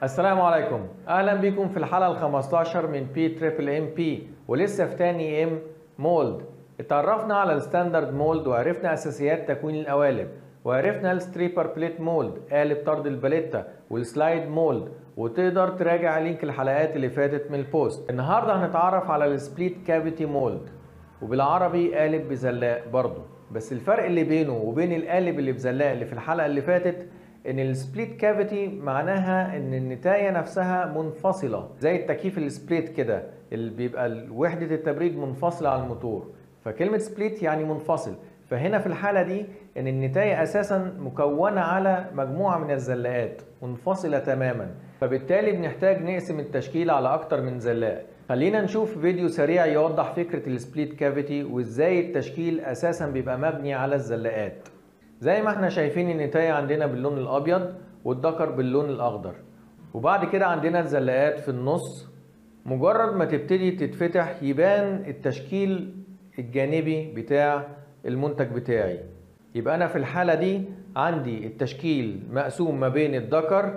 السلام عليكم اهلا بكم في الحلقه ال 15 من بي تريبل ام بي ولسه في تاني ام مولد اتعرفنا على الستاندرد مولد وعرفنا اساسيات تكوين القوالب وعرفنا الستريبر بليت مولد قالب طرد الباليتا والسلايد مولد وتقدر تراجع لينك الحلقات اللي فاتت من البوست النهارده هنتعرف على السبليت كافيتي مولد وبالعربي قالب بزلاق برضه بس الفرق اللي بينه وبين القالب اللي بزلاق اللي في الحلقه اللي فاتت ان السبليت كافيتي معناها ان النتايه نفسها منفصله زي التكييف السبليت كده اللي بيبقى وحده التبريد منفصله عن الموتور فكلمه سبليت يعني منفصل فهنا في الحاله دي ان النتايه اساسا مكونه على مجموعه من الزلاقات منفصله تماما فبالتالي بنحتاج نقسم التشكيل على اكتر من زلاق خلينا نشوف فيديو سريع يوضح فكره السبليت كافيتي وازاي التشكيل اساسا بيبقى مبني على الزلاقات زي ما احنا شايفين النتاية عندنا باللون الابيض والدكر باللون الاخضر وبعد كده عندنا الزلاقات في النص مجرد ما تبتدي تتفتح يبان التشكيل الجانبي بتاع المنتج بتاعي يبقى انا في الحالة دي عندي التشكيل مقسوم ما بين الدكر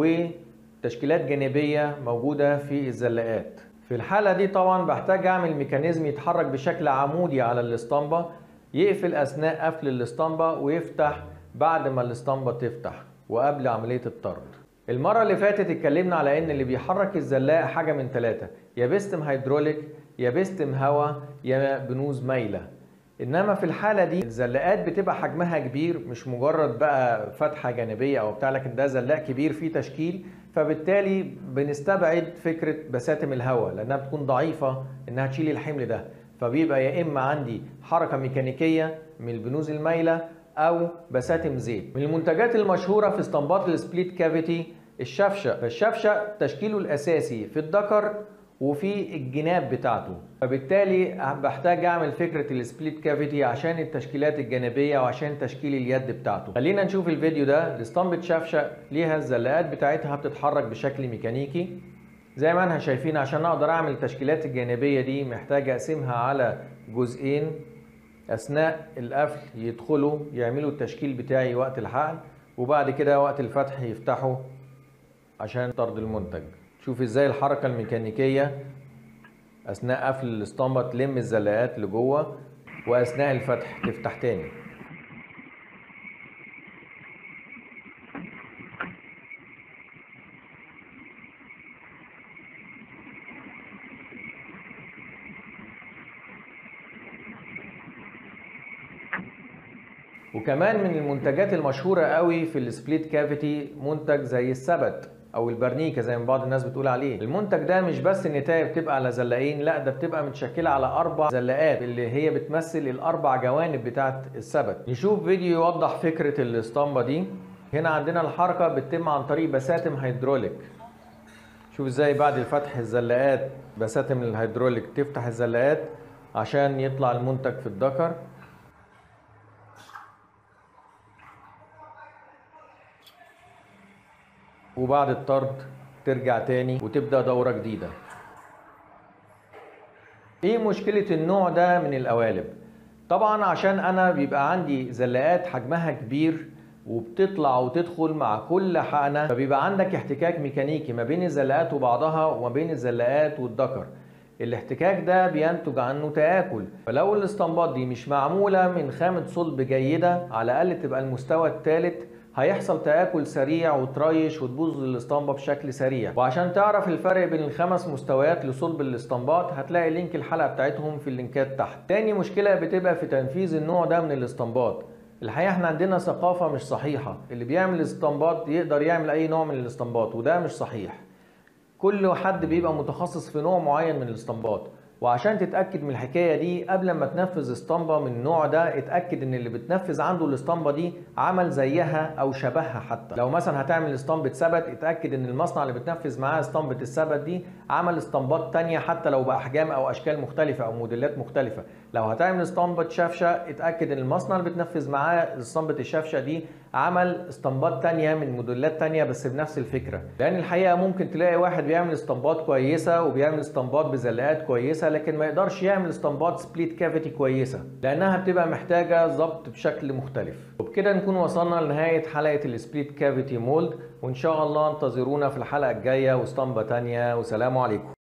وتشكيلات جانبية موجودة في الزلاقات في الحالة دي طبعا بحتاج اعمل ميكانيزم يتحرك بشكل عمودي على الاسطمبة يقفل اثناء قفل الاسطمبة ويفتح بعد ما الاسطمبة تفتح وقبل عملية الطرد المرة اللي فاتت اتكلمنا على ان اللي بيحرك الزلاق حاجة من ثلاثة يا بيستم هيدروليك يا بيستم هوا يا بنوز مايلة انما في الحالة دي الزلاقات بتبقى حجمها كبير مش مجرد بقى فتحة جانبية او بتاع لكن ده زلاق كبير فيه تشكيل فبالتالي بنستبعد فكرة بساتم الهواء لانها بتكون ضعيفة انها تشيل الحمل ده فبيبقى يا اما عندي حركه ميكانيكيه من البنوز المايله او بساتم زيت من المنتجات المشهوره في اسطمبات السبليت كافيتي الشفشه فالشفشه تشكيله الاساسي في الذكر وفي الجناب بتاعته فبالتالي بحتاج اعمل فكره السبليت كافيتي عشان التشكيلات الجانبيه وعشان تشكيل اليد بتاعته خلينا نشوف الفيديو ده لاسطمبه شفشه ليها الزلاقات بتاعتها بتتحرك بشكل ميكانيكي زي ما احنا شايفين عشان اقدر اعمل التشكيلات الجانبية دي محتاج اقسمها على جزئين اثناء القفل يدخلوا يعملوا التشكيل بتاعي وقت الحقن وبعد كده وقت الفتح يفتحوا عشان طرد المنتج شوف ازاي الحركة الميكانيكية اثناء قفل الاسطمبة تلم الزلاقات لجوه واثناء الفتح تفتح تاني وكمان من المنتجات المشهورة قوي في السبليت كافيتي منتج زي السبت او البرنيكا زي ما بعض الناس بتقول عليه المنتج ده مش بس النتاية بتبقى على زلاقين لا ده بتبقى متشكلة على اربع زلاقات اللي هي بتمثل الاربع جوانب بتاعت السبت نشوف فيديو يوضح فكرة الاسطمبة دي هنا عندنا الحركة بتتم عن طريق بساتم هيدروليك شوف ازاي بعد الفتح الزلاقات بساتم الهيدروليك تفتح الزلاقات عشان يطلع المنتج في الذكر وبعد الطرد ترجع تاني وتبدأ دورة جديدة ايه مشكلة النوع ده من القوالب طبعا عشان انا بيبقى عندي زلاقات حجمها كبير وبتطلع وتدخل مع كل حقنة فبيبقى عندك احتكاك ميكانيكي ما بين الزلاقات وبعضها وما بين الزلاقات والذكر الاحتكاك ده بينتج عنه تآكل فلو الاسطمبات دي مش معمولة من خامة صلب جيدة على الأقل تبقى المستوى الثالث هيحصل تآكل سريع وتريش وتبوظ الاسطمبة بشكل سريع وعشان تعرف الفرق بين الخمس مستويات لصلب الاسطمبات هتلاقي لينك الحلقة بتاعتهم في اللينكات تحت تاني مشكلة بتبقى في تنفيذ النوع ده من الاسطمبات الحقيقة احنا عندنا ثقافة مش صحيحة اللي بيعمل اسطمبات يقدر يعمل اي نوع من الاسطمبات وده مش صحيح كل حد بيبقى متخصص في نوع معين من الاسطمبات وعشان تتاكد من الحكايه دي قبل ما تنفذ اسطمبه من النوع ده اتاكد ان اللي بتنفذ عنده الاسطمبه دي عمل زيها او شبهها حتى لو مثلا هتعمل اسطمبه ثبت اتاكد ان المصنع اللي بتنفذ معاه اسطمبه الثبت دي عمل اسطمبات تانية حتى لو باحجام او اشكال مختلفه او موديلات مختلفه لو هتعمل اسطمبة شفشة اتأكد ان المصنع اللي بتنفذ معاه اسطمبة الشفشة دي عمل اسطمبات تانية من موديلات تانية بس بنفس الفكرة لان الحقيقة ممكن تلاقي واحد بيعمل اسطمبات كويسة وبيعمل اسطمبات بزلاقات كويسة لكن ما يقدرش يعمل اسطمبات سبليت كافيتي كويسة لانها بتبقى محتاجة ضبط بشكل مختلف وبكده نكون وصلنا لنهاية حلقة السبليت كافيتي مولد وان شاء الله انتظرونا في الحلقة الجاية واسطمبة تانية وسلام عليكم